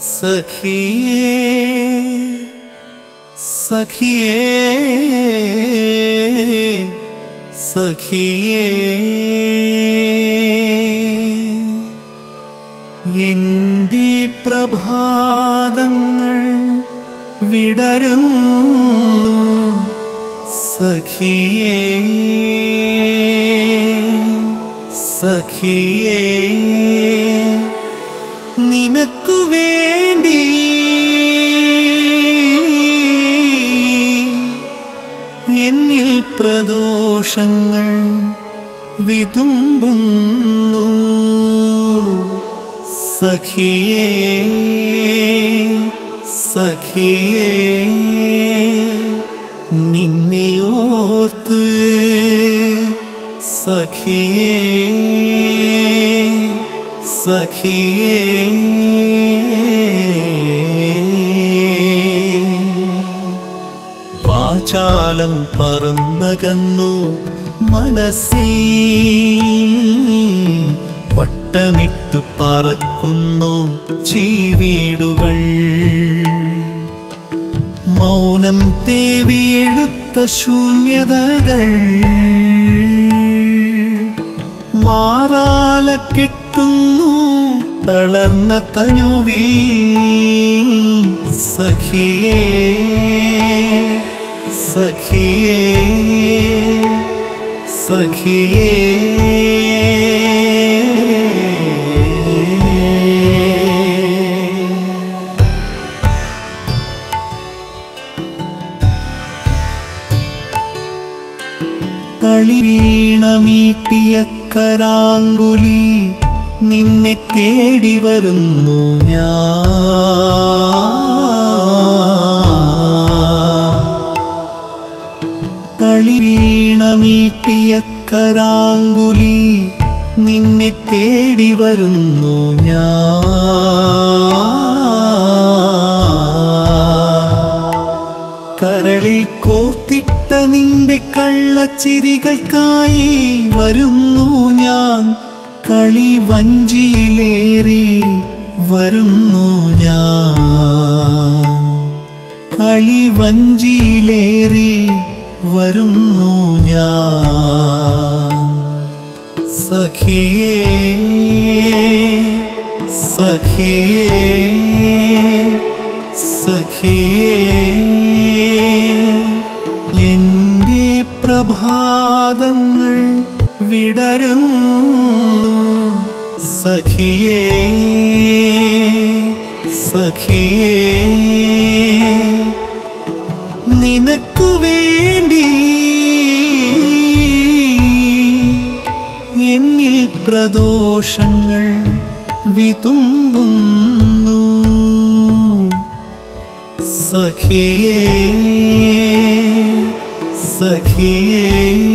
സഖിയേ സഖിയേ സഖിയേ എന്റെ പ്രഭാതങ്ങൾ വിടരുന്നു സഖിയേ സഖിയേ നിനക്കു വേണ്ടി എന്നിൽ പ്രദോഷങ്ങൾ വിതുമ്പുന്നു സഖിയേ സഖിയേ നിന്നെയോർത്ത് സഖിയേ സഖിയേ വാചാലം പറന്നകന്നു മനസ്സി വട്ടമിട്ടു പറക്കുന്നു ചീവീടുകൾ മൗനം തേവിയെടുത്ത ശൂന്യതകൾ മാറാല കിട്ടുന്നു തളർന്ന തനുവീ സഖിയേ സഖിയേ സഖിയേ കളിവീണമീട്ടിയ കരാങ്കുലി നിന്നെ തേടി വരുന്നു ഞാൻ കളിവീണമീട്ടിയ കരാങ്കുലി നിന്നെ തേടി വരുന്നു ഞാൻ കരളിൽ കോർത്തിട്ട നിന്റെ കള്ളച്ചിരികൾക്കായി വരുന്നു ഞാൻ കളി വഞ്ചിയിലേറി വരുന്നു ഞാൻ കളി വഞ്ചിയിലേറി വരുന്നു ഞാൻ സഖിയേ സഖിയേ സഖിയേ എന്റെ പ്രഭാതങ്ങൾ വിടരുന്നു സഖിയേ സഖിയേ നിനക്കു വേണ്ടി എന്നിൽ പ്രദോഷങ്ങൾ വിതുമ്പുന്നു സഖിയേ സഖിയേ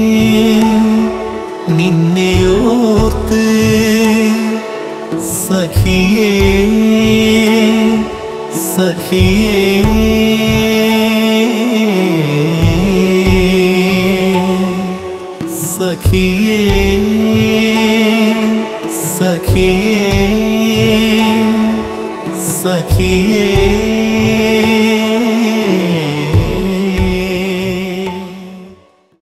നിന്നെയോർത്ത് സഖിയേ സഖിയേ സഖിയേ സഖിയേ സഖിയേ